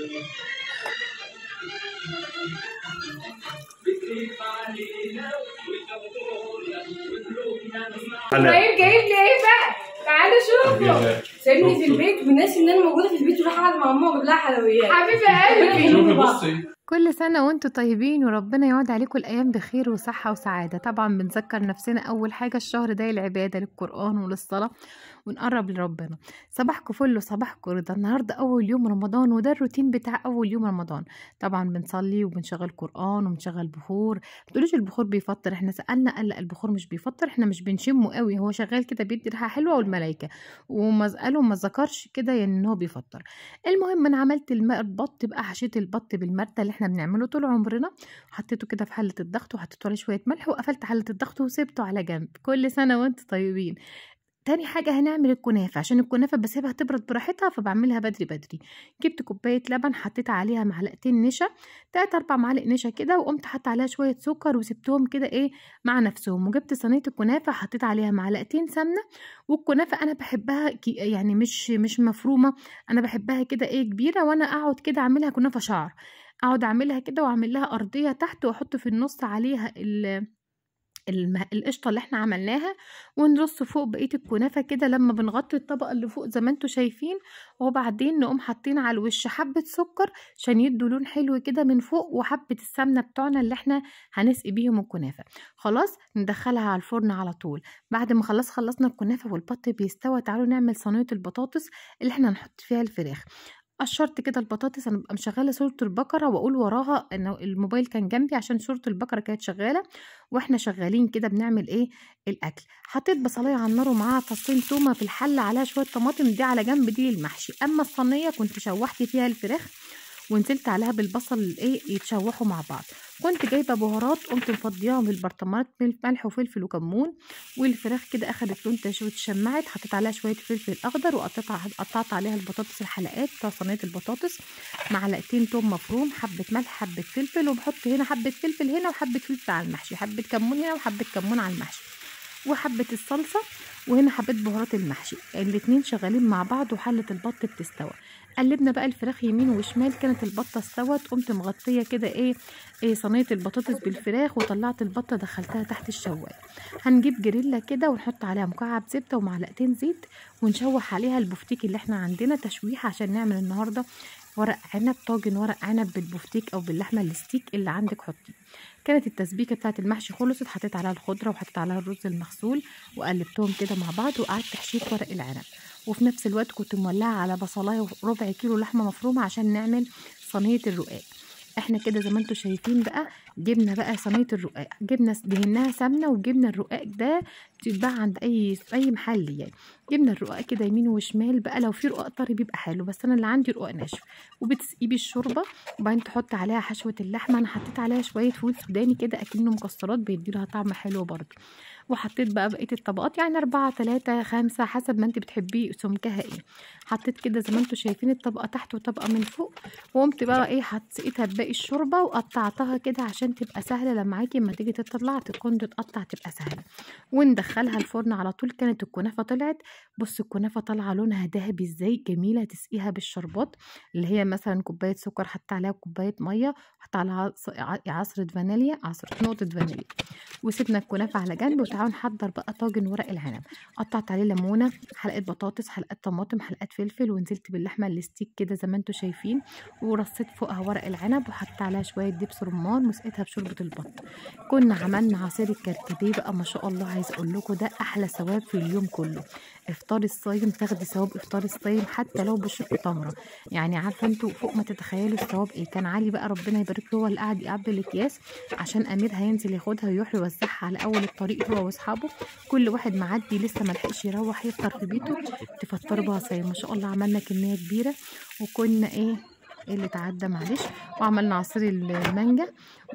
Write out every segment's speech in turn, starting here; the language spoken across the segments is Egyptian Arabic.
ابراهيم جايب لي ايه بقى؟ تعالوا شوفوا سايبني في البيت والناس ان انا موجوده في البيت وراح اقعد مع ماما واجيب لها حلويات حبيبه قلبي شوفي بصي كل سنة وانتم طيبين وربنا يعود عليكم الأيام بخير وصحة وسعادة طبعا بنذكر نفسنا أول حاجة الشهر ده العبادة للقرآن وللصلاة ونقرب لربنا صباحكم فل وصباحكم رضا النهاردة أول يوم رمضان وده الروتين بتاع أول يوم رمضان طبعا بنصلي وبنشغل قرآن وبنشغل بخور بتقولوش البخور بيفطر احنا سألنا قال لا البخور مش بيفطر احنا مش بنشمه قوي هو شغال كده بيدي ريحة حلوة والملايكة وما قالوا ما ذكرش كده يعني ان هو بيفطر المهم انا عملت الماء البط بقى حشيت البط بالمرتة اللي احنا بنعمله طول عمرنا حطيته كده في حلة الضغط وحطيته عليه شوية ملح وقفلت حلة الضغط وسبته على جنب كل سنة وانتم طيبين تاني حاجة هنعمل الكنافة عشان الكنافة بسيبها تبرد براحتها فبعملها بدري بدري جبت كوباية لبن حطيت عليها معلقتين نشا تلات أربع معالق نشا كده وقمت حاطة عليها شوية سكر وسبتهم كده ايه مع نفسهم وجبت صينية الكنافة حطيت عليها معلقتين سمنة والكنافة أنا بحبها كي- يعني مش مش مفرومة أنا بحبها كده ايه كبيرة وأنا أقعد كده أعملها كنافة شعر اقعد اعملها كده واعمل لها ارضيه تحت واحط في النص عليها ال الم- القشطه اللي احنا عملناها ونرص فوق بقيه الكنافه كده لما بنغطي الطبقه اللي فوق زي ما انتوا شايفين وبعدين نقوم حاطين على الوش حبه سكر عشان يدوا لون حلو كده من فوق وحبه السمنه بتوعنا اللي احنا هنسقي بيهم الكنافه خلاص ندخلها على الفرن على طول بعد ما خلاص خلصنا الكنافه والبط بيستوى تعالوا نعمل صينيه البطاطس اللي احنا هنحط فيها الفراخ قشرت كده البطاطس انا ببقى مشغله صوره البقره واقول وراها ان الموبايل كان جنبي عشان صوره البقره كانت شغاله واحنا شغالين كده بنعمل ايه الاكل حطيت بصلايه على النار ومعاها فصين تومه في الحله عليها شويه طماطم دي على جنب دي للمحشي اما الصينيه كنت شوحت فيها الفراخ ونزلت عليها بالبصل ايه يتشوحوا مع بعض كنت جايبه بهارات قمت مفضياهم بالبرطمانات ملح وفلفل وكمون والفراخ كده اخدت لون تشوي اتشمعت حطيت عليها شويه فلفل اخضر وقطعت قطعت عليها البطاطس الحلقات بتاع صينيه البطاطس معلقتين توم مفروم حبه ملح حبه فلفل وبحط هنا حبه فلفل هنا وحبه فلفل على المحشي حبه كمون هنا وحبه كمون على المحشي وحبه الصلصه وهنا حبه بهارات المحشي الاتنين شغالين مع بعض وحله البط بتستوى قلبنا بقى الفراخ يمين وشمال كانت البطه استوت قمت مغطيه كده ايه, إيه صينيه البطاطس بالفراخ وطلعت البطه دخلتها تحت الشوايه هنجيب جريلا كده ونحط عليها مكعب زبده ومعلقتين زيت ونشوح عليها البفتيك اللي احنا عندنا تشويح عشان نعمل النهارده ورق عنب طاجن ورق عنب بالبفتيك او باللحمه الستيك اللي عندك حطيه كانت التسبيكه بتاعت المحشي خلصت حطيت عليها الخضره وحطيت عليها الرز المغسول وقلبتهم كده مع بعض وقعدت حشيت ورق العنب وفي نفس الوقت كنت مولعه على بصلايه وربع كيلو لحمه مفرومه عشان نعمل صينيه الرقاق احنا كده زي ما انتوا شايفين بقى جبنا بقى صينيه الرقاق جبنا دهناها سمنه وجبنا الرقاق ده بتتباع عند اي اي محل يعني جبنا الرقاق كده يمين وشمال بقى لو في رقاق طري بيبقى حلو بس انا اللي عندي رقاق ناشف وبتسقيه بالشوربه وبعدين تحط عليها حشوه اللحمه انا حطيت عليها شويه فول سوداني كده اكنه مكسرات بيدي لها طعم حلو برضه وحطيت بقى بقيه الطبقات يعني أربعة تلاتة خمسة حسب ما انت بتحبيه سمكها ايه حطيت كده زي ما انتوا شايفين الطبقه تحت وطبقه من فوق وقمت بقى ايه حطيتها بباقي الشوربه وقطعتها كده عشان تبقى سهله لما معاكي اما تيجي تطلع تكون تتقطع تبقى سهله وندخلها الفرن على طول كانت الكنافه طلعت بص الكنافه طالعه لونها ذهبي ازاي جميله تسقيها بالشربات اللي هي مثلا كوبايه سكر حط عليها كوبايه ميه حط عليها عصره فانيليا عصره نقطه فانيليا وسيبنا الكنافه على جنب وتعالوا نحضر بقى طاجن ورق العنب قطعت عليه ليمونه حلقه بطاطس حلقات طماطم حلقات فلفل ونزلت باللحمه الستيك كده زي ما انتوا شايفين ورصيت فوقها ورق العنب وحطيت عليها شويه دبس رمان وسقيتها بشوربه البط كنا عملنا عصير الكركديه بقى ما شاء الله عايز اقول لكم ده احلى ثواب في اليوم كله افطار الصايم تاخدي ثواب افطار الصايم حتى لو بشق تمره يعني عارفه انتوا فوق ما تتخيلوا الثواب ايه كان علي بقى ربنا يبارك له هو اللي قاعد يقبل الاكياس عشان امير هينزل ياخدها ويروح يوزعها على اول الطريق هو واصحابه كل واحد معدي لسه ما لحقش يروح يفطر في بيته تفطروا بقى صايم ما شاء الله عملنا كميه كبيره وكنا ايه اللي تعدى معلش وعملنا عصير المانجا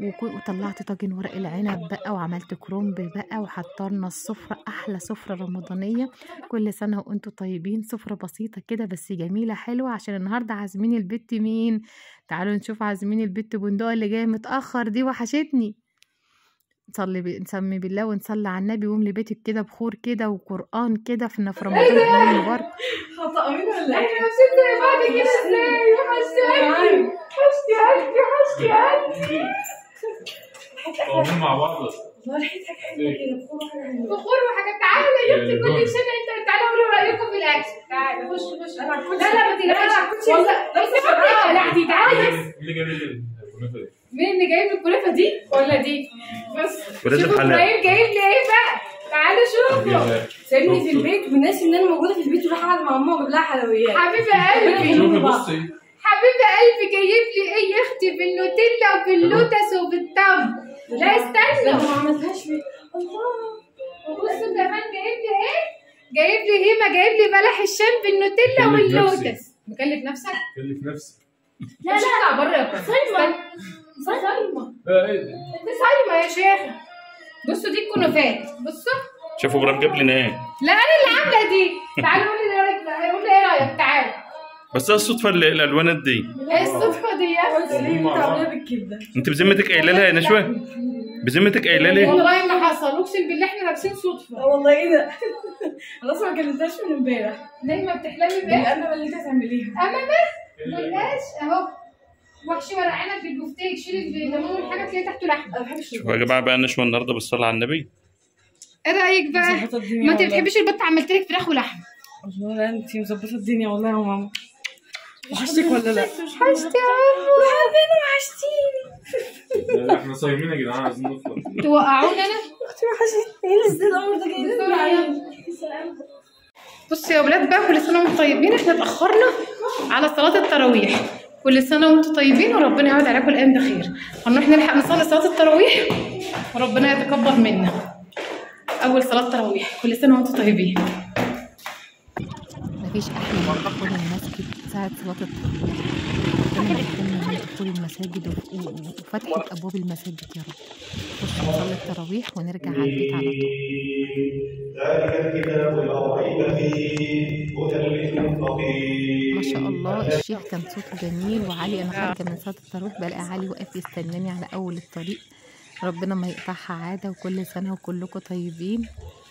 وطلعت طاجن ورق العنب بقى وعملت كرومب بقى وحضرنا السفرة أحلى سفرة رمضانية كل سنة وأنتم طيبين سفرة بسيطة كده بس جميلة حلوة عشان النهاردة عازمين البت مين تعالوا نشوف عازمين البت بندقة اللي جاية متأخر دي وحشتني نصلي ب... نسمي بالله ونصلي على النبي واملي بيتك كده بخور كده وقرآن كده في في رمضان المبارك خطأ مين ولا احنا مشينا بعد كده ازاي وحشتني موجودين مع بعض والله ريحتك حلوه كده بخور حاجه حلوه بخور وحاجات تعالوا يا بنتي كل سنه انت تعالوا قولوا رايكم في الاكل تعالوا خش خش انا هكون لا لا ما تقلقش والله بس لا دي تعالي بس اللي جاب لي الكنافه دي مين اللي جايب الكنافه دي ولا دي بس ولاد شوفوا الحلال. ابراهيم جايب لي ايه بقى تعالوا شوفوا سايبني في البيت والناس ان انا موجوده في البيت وراح اقعد مع ماما واجيب لها حلويات حبيبه قلبي شوفي بصي حبيبه قلبي جايب لي ايه يا اختي بالنوتيلا وباللوتس وبالتمر لا لا استنى ما عملتهاش في الله وبصوا كمان جايب لي ايه جايب لي هيما جايب لي بلح الشام بالنوتيلا كلف نفسي. واللوتس مكلف نفسك كلف نفسي لا لا اطلع بره يا بابا صايمة. صايمه لا ايه ده انت صايمه يا شيخه بصوا دي الكنافات بصوا شوفوا ابراهيم جاب لنا ايه لا انا اللي عامله دي تعالوا قولي لي رايك بقى قولي ايه رايك تعالوا بس ايه الصدفه ال- الالوانات دي ايه الصدفه دي يا قلت ليه انت عاملاها بالكبده انت بذمتك قايله لها يا نشوى بذمتك قايله لي والله ما حصل اقسم بالله احنا لابسين صدفه اه والله ايه ده خلاص ما كلمتهاش من امبارح ليه ما بتحلمي بيه بالقلب اللي انت هتعمليها اما ما بلاش اهو وحشي ورق عنب بالبفتيك شيل الليمون والحاجه تلاقي تحته لحمه انا بحب شوفوا الشوكولاته يا جماعه بقى نشوى النهارده بالصلاه على النبي ايه رايك بقى مظبطة الدنيا ما انت والله. بتحبيش البط عملت لك فراخ ولحمه والله لا انت مظبطه الدنيا والله يا ماما وحشتك ولا لا؟ وحشتي يا عمو حبيبي وحشتيني لا، احنا صايمين يا جدعان عايزين نفطر توقعوني انا اختي وحشتني ايه اللي ازاي الامر ده جاي بسرعة يلا. بصوا يا ولاد بقى كل سنه وانتم طيبين احنا اتاخرنا على صلاه التراويح كل سنه وانتم طيبين وربنا يعود عليكم الايام بخير هنروح نلحق نصلي صلاه التراويح وربنا يتقبل منا اول صلاه تراويح كل سنه وانتم طيبين مفيش أحلى من دخول المسجد ساعة صلاة التراويح ربنا يكرمنا من دخول المساجد وف- و- وفتحة أبواب المساجد يا رب نخش نصلي التراويح ونرجع على البيت على طول ذلك الكتاب لا ريب فيه هدى للمتقين ما شاء الله الشيخ كان صوته جميل وعلي أنا خارجة من صلاة التراويح بلاقي علي واقف يستناني على أول الطريق ربنا ما يقطعها عادة وكل سنة وكلكم طيبين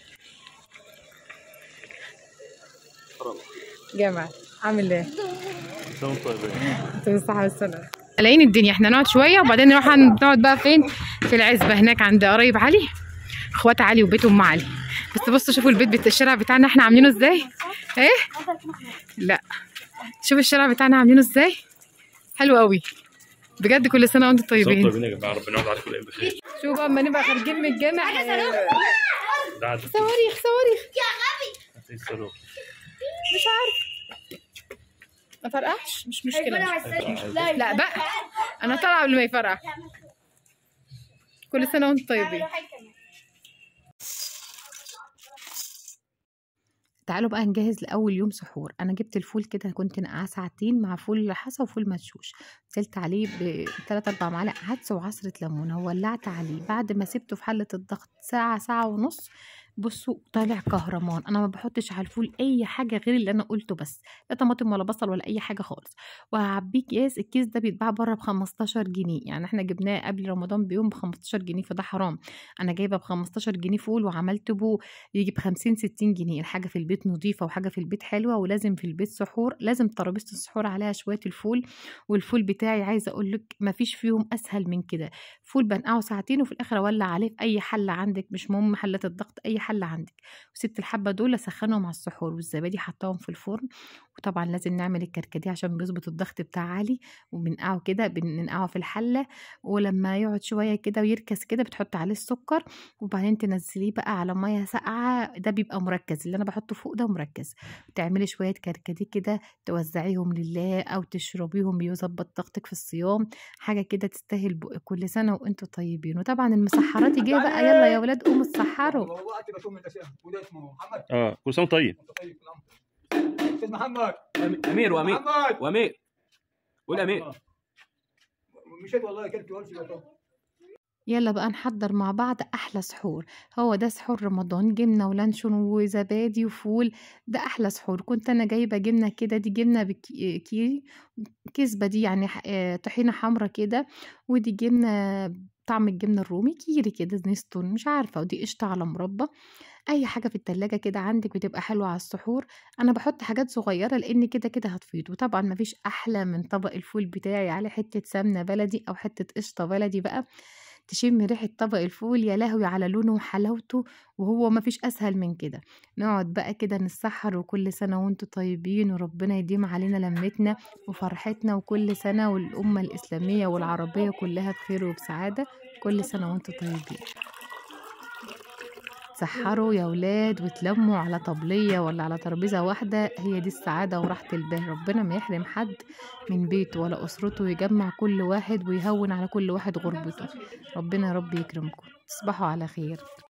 جامع عامل ايه سلام طيبين بالصحة والسلامة لاقيين الدنيا احنا نقعد شوية وبعدين نروح نقعد بقى فين في العزبة هناك عند قرايب علي اخوات علي وبيت ام علي بس بصوا شوفوا البيت بتاع الشارع بتاعنا احنا عاملينه ازاي ايه لا شوفوا الشارع بتاعنا عاملينه ازاي حلو قوي بجد كل سنة وانتم سلام طيبين طيبين يا جماعه ربنا يعود عليكم الايام بخير شوفوا بقى اما نبقى خارجين من الجامع آه، ده عدد صواريخ صواريخ الصاروخ مش عارف ما فرقعش مش مشكلة لا بقى انا طالعة قبل ما يفرقع كل سنة وانتم طيبين تعالوا بقى نجهز لأول يوم سحور أنا جبت الفول كده كنت نقعاه ساعتين مع فول حصى وفول مدشوش نزلت عليه بتلات أربع معالق عدس وعصرة ليمونة وولعت عليه بعد ما سبته في حلة الضغط ساعة ساعة ونص بصوا طالع كهرمان انا ما بحطش على الفول اي حاجه غير اللي انا قلته بس لا طماطم ولا بصل ولا اي حاجه خالص وهعبيه كيس الكيس ده بيتباع بره ب 15 جنيه يعني احنا جبناه قبل رمضان بيوم ب 15 جنيه فده حرام انا جايبه ب 15 جنيه فول وعملت بو يجي ب 50 60 جنيه الحاجه في البيت نظيفه وحاجه في البيت حلوه ولازم في البيت سحور لازم ترابيزه السحور عليها شويه الفول والفول بتاعي عايزه اقول لك مفيش فيهم اسهل من كده فول بنقعه ساعتين وفي الاخر اولع عليه في اي حله عندك مش مهم حله الضغط اي حله عندك وست الحبه دول اسخنهم على السحور والزبادي حطاهم في الفرن وطبعا لازم نعمل الكركديه عشان بيظبط الضغط بتاع عالي وبنقعه كده بننقعه في الحله ولما يقعد شويه كده ويركز كده بتحط عليه السكر وبعدين تنزليه بقى على ميه ساقعه ده بيبقى مركز اللي انا بحطه فوق ده مركز تعملي شويه كركديه كده توزعيهم لله او تشربيهم بيظبط ضغطك في الصيام حاجه كده تستاهل بق كل سنه وانتم طيبين وطبعا المسحرات جايه بقى يلا يا ولاد قوموا اتسحروا والله انت بشوف انت شيخ وده اسمه محمد اه كل سنه طيب انت طيب كل عمر استاذ محمد امير وامير محمد وامير قول امير مشيت والله كلت ورشي يلا بقى نحضر مع بعض احلى سحور هو ده سحور رمضان جبنه ولانشون وزبادي وفول ده احلى سحور كنت انا جايبه جبنه كده دي جبنه بكيري كسبه دي يعني ح- آه، طحينه حمرا كده ودي جبنه طعم الجبنه الرومي كيري كده نستون مش عارفه ودي قشطه على مربى اي حاجه في التلاجة كده عندك بتبقى حلوه على السحور انا بحط حاجات صغيره لان كده كده هتفيض وطبعا مفيش احلى من طبق الفول بتاعي عليه حته سمنه بلدي او حته قشطه بلدي بقى تشم ريحة طبق الفول يا لهوي على لونه وحلاوته وهو ما فيش أسهل من كده نقعد بقى كده نتسحر وكل سنة وانتم طيبين وربنا يديم علينا لمتنا وفرحتنا وكل سنة والأمة الإسلامية والعربية كلها بخير وبسعادة كل سنة وانتم طيبين تسحروا يا ولاد وتلموا على طبلية ولا على ترابيزة واحدة هي دي السعادة وراحة البال ربنا ما يحرم حد من بيته ولا أسرته ويجمع كل واحد ويهون على كل واحد غربته ربنا يا رب يكرمكم تصبحوا على خير